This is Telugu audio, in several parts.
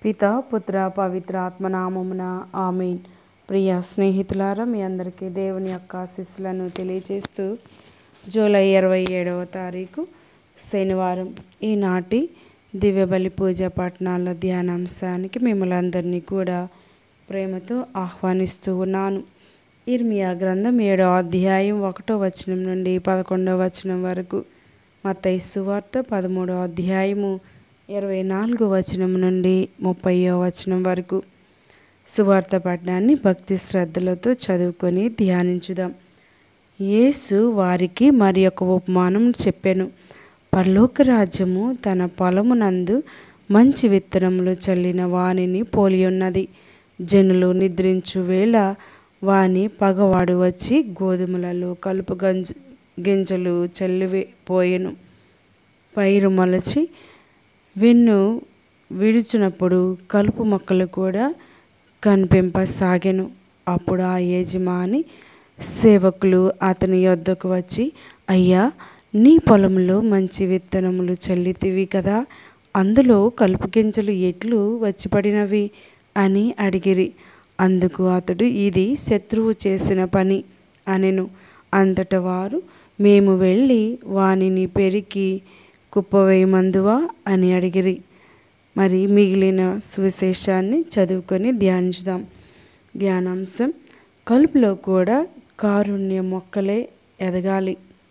పిత పుత్ర పవిత్ర ఆత్మనామమున ఆమెన్ ప్రియ స్నేహితులారా మీ అందరికీ దేవుని యొక్క ఆశీస్సులను తెలియజేస్తూ జూలై ఇరవై ఏడవ తారీఖు శనివారం ఈనాటి దివ్యబలి పూజ పట్టణాల ధ్యానాంశానికి మిమ్మల్ని అందరినీ కూడా ప్రేమతో ఆహ్వానిస్తూ ఉన్నాను ఇర్మియా గ్రంథం ఏడో అధ్యాయం ఒకటో వచనం నుండి పదకొండవ వచనం వరకు మత్తయి సువార్త పదమూడో అధ్యాయము ఇరవై నాలుగో వచనం నుండి ముప్పయో వచనం వరకు సువార్త పట్టణాన్ని భక్తి శ్రద్ధలతో చదువుకొని ధ్యానించుదాం యేసు వారికి మరి ఒక ఉపమానం చెప్పాను పరలోక రాజ్యము తన పొలమునందు మంచి విత్తనములు చల్లిన వానిని పోలి ఉన్నది జనులు నిద్రించు వేళ వాని పగవాడు వచ్చి గోధుమలలో కలుపు గంజ గింజలు చల్లిపోయెను పైరు మొలచి వెన్ను విడుచునప్పుడు కలుపు మొక్కలు కూడా కనిపింపసాగెను అప్పుడు ఆ యజమాని సేవకులు అతని యొద్దకు వచ్చి అయ్యా నీ పొలంలో మంచి విత్తనములు చల్లితివి కదా అందులో కలుపు గింజలు ఎట్లు వచ్చి పడినవి అని అడిగిరి అందుకు అతడు ఇది శత్రువు చేసిన పని అనెను అంతట వారు మేము వెళ్ళి వానిని పెరికి కుప్పవేయమందువా అని అడిగిరి మరి మిగిలిన సువిశేషాన్ని చదువుకొని ధ్యానించుదాం ధ్యానాంశం కలుపులో కూడా కారుణ్య మొక్కలే ఎదగాలి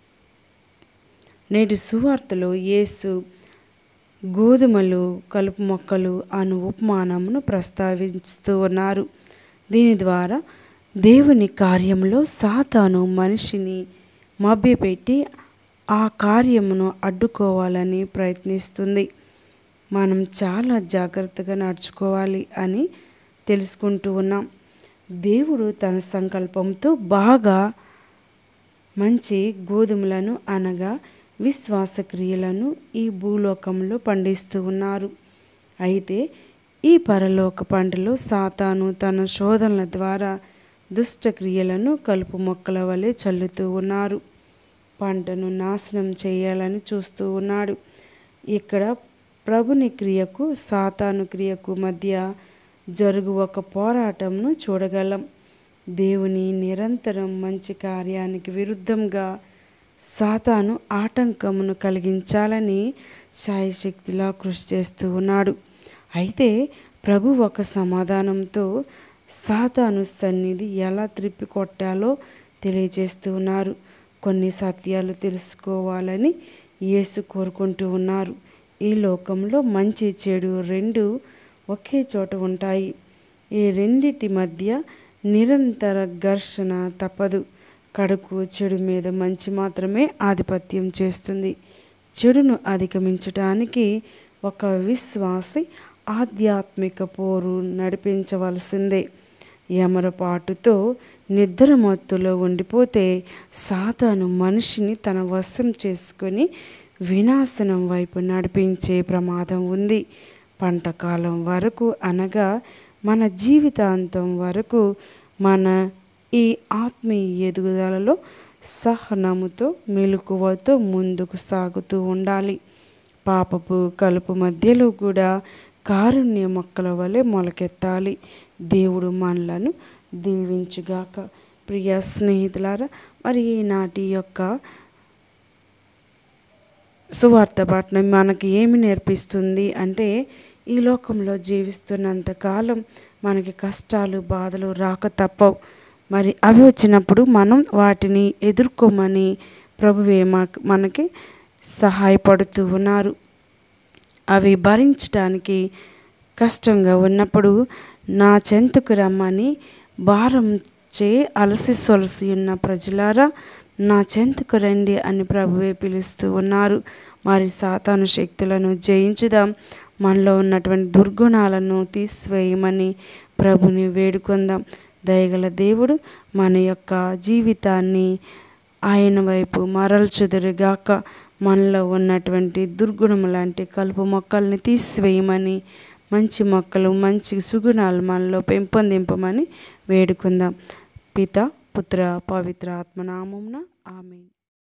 నేటి సువార్తలో యేసు గోధుమలు కలుపు మొక్కలు అను ఉపమానమును ప్రస్తావిస్తూ ఉన్నారు దీని ద్వారా దేవుని కార్యంలో సాతాను మనిషిని మభ్యపెట్టి ఆ కార్యమును అడ్డుకోవాలని ప్రయత్నిస్తుంది మనం చాలా జాగ్రత్తగా నడుచుకోవాలి అని తెలుసుకుంటూ ఉన్నాం దేవుడు తన సంకల్పంతో బాగా మంచి గోధుమలను అనగా విశ్వాస క్రియలను ఈ భూలోకంలో పండిస్తూ ఉన్నారు అయితే ఈ పరలోక పంటలో సాతాను తన శోధనల ద్వారా దుష్ట క్రియలను కలుపు మొక్కల వలె చల్లుతూ ఉన్నారు పంటను నాశనం చేయాలని చూస్తూ ఉన్నాడు ఇక్కడ ప్రభుని క్రియకు సాతాను క్రియకు మధ్య జరుగు ఒక పోరాటంను చూడగలం దేవుని నిరంతరం మంచి కార్యానికి విరుద్ధంగా సాతాను ఆటంకమును కలిగించాలని సాయశక్తిలా కృషి చేస్తూ ఉన్నాడు అయితే ప్రభు ఒక సమాధానంతో సాతాను సన్నిధి ఎలా త్రిప్పి కొట్టాలో తెలియజేస్తూ ఉన్నారు కొన్ని సత్యాలు తెలుసుకోవాలని యేసు కోరుకుంటూ ఉన్నారు ఈ లోకంలో మంచి చెడు రెండు ఒకే చోట ఉంటాయి ఈ రెండిటి మధ్య నిరంతర ఘర్షణ తప్పదు కడుకు చెడు మీద మంచి మాత్రమే ఆధిపత్యం చేస్తుంది చెడును అధిగమించటానికి ఒక విశ్వాసి ఆధ్యాత్మిక పోరు నడిపించవలసిందే యమరపాటుతో నిద్రమత్తులో ఉండిపోతే సాతాను మనిషిని తన వశం చేసుకొని వినాశనం వైపు నడిపించే ప్రమాదం ఉంది పంటకాలం వరకు అనగా మన జీవితాంతం వరకు మన ఈ ఆత్మీయ ఎదుగుదలలో సహనముతో మెలకువతో ముందుకు సాగుతూ ఉండాలి పాపపు కలుపు మధ్యలో కూడా కారుణ్య మొక్కల వలె మొలకెత్తాలి దేవుడు మనలను దీవించుగాక ప్రియ స్నేహితులారా మరి ఈనాటి యొక్క సువార్త పట్టణం మనకి ఏమి నేర్పిస్తుంది అంటే ఈ లోకంలో జీవిస్తున్నంత కాలం మనకి కష్టాలు బాధలు రాక తప్పవు మరి అవి వచ్చినప్పుడు మనం వాటిని ఎదుర్కోమని ప్రభువే మనకి సహాయపడుతూ ఉన్నారు అవి భరించడానికి కష్టంగా ఉన్నప్పుడు నా చెంతకు రమ్మని భారం చే అలసి సొలసి ఉన్న ప్రజలారా నా చెంతకు రండి అని ప్రభువే పిలుస్తూ ఉన్నారు మరి సాతాను శక్తులను జయించుదాం మనలో ఉన్నటువంటి దుర్గుణాలను తీసివేయమని ప్రభుని వేడుకుందాం దయగల దేవుడు మన యొక్క జీవితాన్ని ఆయన వైపు మరల్చుదురుగాక మనలో ఉన్నటువంటి దుర్గుణం లాంటి కలుపు మొక్కల్ని తీసివేయమని మంచి మొక్కలు మంచి సుగుణాలు మనలో పెంపొందింపమని వేడుకుందాం పిత పుత్ర పవిత్ర ఆత్మనామమున ఆమె